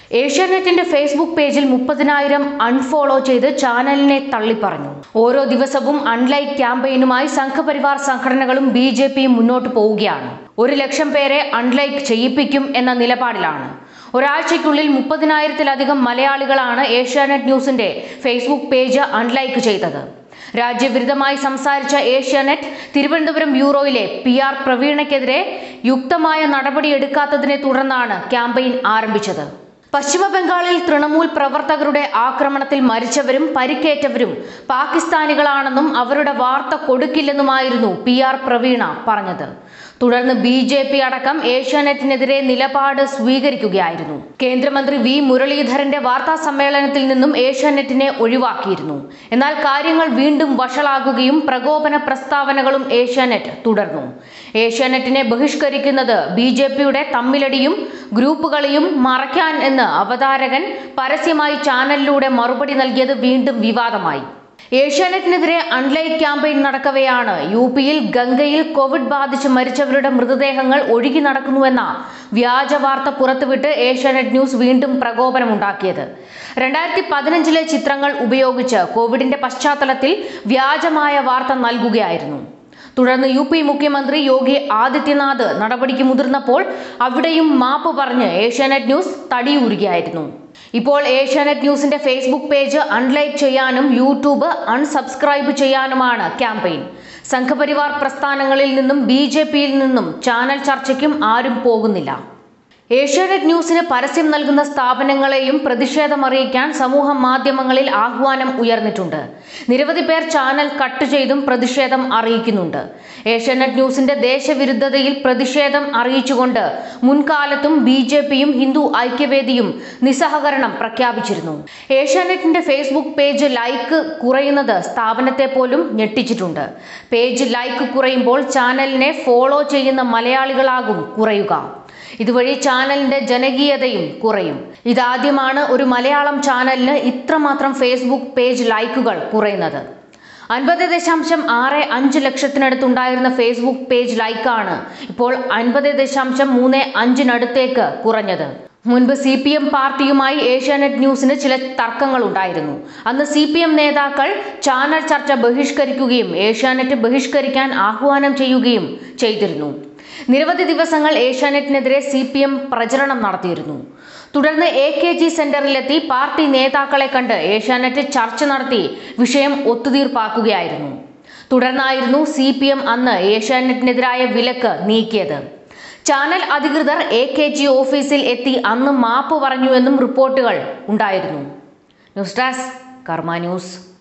ഏഷ്യാനെറ്റിന്റെ Facebook പേജിൽ മുപ്പതിനായിരം unfollow ചെയ്ത് ചാനലിനെ തള്ളിപ്പറഞ്ഞു ഓരോ ദിവസവും അൺലൈക്ക് ക്യാമ്പയിനുമായി സംഘപരിവാർ സംഘടനകളും ബി ജെ പിയും മുന്നോട്ട് പോവുകയാണ് ഒരു ലക്ഷം പേരെ അൺലൈക്ക് ചെയ്യിപ്പിക്കും എന്ന നിലപാടിലാണ് ഒരാഴ്ചയ്ക്കുള്ളിൽ മുപ്പതിനായിരത്തിലധികം മലയാളികളാണ് ഏഷ്യാനെറ്റ് ന്യൂസിന്റെ ഫേസ്ബുക്ക് പേജ് അൺലൈക്ക് ചെയ്തത് രാജ്യവിരുദ്ധമായി സംസാരിച്ച ഏഷ്യാനെറ്റ് തിരുവനന്തപുരം ബ്യൂറോയിലെ പി ആർ പ്രവീണയ്ക്കെതിരെ യുക്തമായ നടപടിയെടുക്കാത്തതിനെ തുടർന്നാണ് ക്യാമ്പയിൻ ആരംഭിച്ചത് പശ്ചിമ ബംഗാളിൽ തൃണമൂൽ പ്രവർത്തകരുടെ ആക്രമണത്തിൽ മരിച്ചവരും പരിക്കേറ്റവരും പാകിസ്ഥാനികളാണെന്നും അവരുടെ വാർത്ത കൊടുക്കില്ലെന്നുമായിരുന്നു പി ആർ പ്രവീണ പറഞ്ഞത് തുടർന്ന് ബി ജെ പി അടക്കം ഏഷ്യാനെറ്റിനെതിരെ നിലപാട് സ്വീകരിക്കുകയായിരുന്നു കേന്ദ്രമന്ത്രി വി മുരളീധരന്റെ വാർത്താ സമ്മേളനത്തിൽ നിന്നും ഏഷ്യാനെറ്റിനെ ഒഴിവാക്കിയിരുന്നു എന്നാൽ കാര്യങ്ങൾ വീണ്ടും വഷളാകുകയും പ്രകോപന പ്രസ്താവനകളും ഏഷ്യാനെറ്റ് തുടർന്നു ഏഷ്യാനെറ്റിനെ ബഹിഷ്കരിക്കുന്നത് ബി ജെ പിയുടെ തമ്മിലടിയും ഗ്രൂപ്പുകളെയും മറയ്ക്കാൻ എന്ന് അവതാരകൻ പരസ്യമായി ചാനലിലൂടെ മറുപടി നൽകിയത് വീണ്ടും വിവാദമായി ഏഷ്യാനെറ്റിനെതിരെ അൺലൈക്ക് ക്യാമ്പയിൻ നടക്കവെയാണ് യു പിയിൽ ഗംഗയിൽ കോവിഡ് ബാധിച്ച് മരിച്ചവരുടെ മൃതദേഹങ്ങൾ ഒഴുകി നടക്കുന്നുവെന്ന വ്യാജ വാർത്ത പുറത്തുവിട്ട് ഏഷ്യാനെറ്റ് ന്യൂസ് വീണ്ടും പ്രകോപനമുണ്ടാക്കിയത് രണ്ടായിരത്തി പതിനഞ്ചിലെ ചിത്രങ്ങൾ ഉപയോഗിച്ച് കോവിഡിന്റെ പശ്ചാത്തലത്തിൽ വ്യാജമായ വാർത്ത നൽകുകയായിരുന്നു തുടർന്ന് യു പി മുഖ്യമന്ത്രി യോഗി ആദിത്യനാഥ് നടപടിക്ക് മുതിർന്നപ്പോൾ അവിടെയും മാപ്പ് പറഞ്ഞ് ഏഷ്യാനെറ്റ് ന്യൂസ് തടിയൂരുകയായിരുന്നു ഇപ്പോൾ ഏഷ്യാനെറ്റ് ന്യൂസിന്റെ ഫേസ്ബുക്ക് പേജ് അൺലൈക്ക് ചെയ്യാനും യൂട്യൂബ് അൺസബ്സ്ക്രൈബ് ചെയ്യാനുമാണ് ക്യാമ്പയിൻ സംഘപരിവാർ പ്രസ്ഥാനങ്ങളിൽ നിന്നും ബി ജെ പിയിൽ നിന്നും ചാനൽ ചർച്ചയ്ക്കും ആരും പോകുന്നില്ല ഏഷ്യാനെറ്റ് ന്യൂസിന് പരസ്യം നൽകുന്ന സ്ഥാപനങ്ങളെയും പ്രതിഷേധമറിയിക്കാൻ സമൂഹ മാധ്യമങ്ങളിൽ ആഹ്വാനം ഉയർന്നിട്ടുണ്ട് നിരവധി പേർ ചാനൽ കട്ട് ചെയ്തും പ്രതിഷേധം അറിയിക്കുന്നുണ്ട് ഏഷ്യാനെറ്റ് ന്യൂസിന്റെ ദേശവിരുദ്ധതയിൽ പ്രതിഷേധം അറിയിച്ചുകൊണ്ട് മുൻകാലത്തും ബി ജെ പിയും ഹിന്ദു ഐക്യവേദിയും നിസ്സഹകരണം പ്രഖ്യാപിച്ചിരുന്നു ഏഷ്യാനെറ്റിന്റെ ഫേസ്ബുക്ക് പേജ് ലൈക്ക് കുറയുന്നത് സ്ഥാപനത്തെ പോലും ഞെട്ടിച്ചിട്ടുണ്ട് പേജ് ലൈക്ക് കുറയുമ്പോൾ ചാനലിനെ ഫോളോ ചെയ്യുന്ന മലയാളികളാകും കുറയുക ഇതുവഴി ചാനലിന്റെ ജനകീയതയും കുറയും ഇതാദ്യമാണ് ഒരു മലയാളം ചാനലിന് ഇത്രമാത്രം ഫേസ്ബുക്ക് പേജ് ലൈക്കുകൾ കുറയുന്നത് അൻപത് ദശാംശം ആറ് അഞ്ച് ലക്ഷത്തിനടുത്തുണ്ടായിരുന്ന ഫേസ്ബുക്ക് പേജ് ലൈക്കാണ് ഇപ്പോൾ അൻപത് ദശാംശം മൂന്ന് അഞ്ചിനടുത്തേക്ക് കുറഞ്ഞത് മുൻപ് സി പി എം പാർട്ടിയുമായി ഏഷ്യാനെറ്റ് ന്യൂസിന് ചില തർക്കങ്ങൾ ഉണ്ടായിരുന്നു അന്ന് സി പി എം നേതാക്കൾ ചാനൽ ചർച്ച ബഹിഷ്കരിക്കുകയും ഏഷ്യാനെറ്റ് ബഹിഷ്കരിക്കാൻ ആഹ്വാനം ചെയ്യുകയും ചെയ്തിരുന്നു നിരവധി ദിവസങ്ങൾ ഏഷ്യാനെറ്റിനെതിരെ സി പി എം പ്രചരണം നടത്തിയിരുന്നു തുടർന്ന് എ കെ ജി സെന്ററിലെത്തി പാർട്ടി നേതാക്കളെ കണ്ട് ഏഷ്യാനെറ്റ് ചർച്ച നടത്തി വിഷയം ഒത്തുതീർപ്പാക്കുകയായിരുന്നു തുടർന്നായിരുന്നു സി പി എം അന്ന് ഏഷ്യാനെറ്റിനെതിരായ വിലക്ക് നീക്കിയത് ചാനൽ അധികൃതർ എ കെ ജി ഓഫീസിൽ എത്തി അന്ന് മാപ്പ് പറഞ്ഞുവെന്നും റിപ്പോർട്ടുകൾ ഉണ്ടായിരുന്നു ന്യൂസ് ഡെസ്ക് കർമ്മ ന്യൂസ്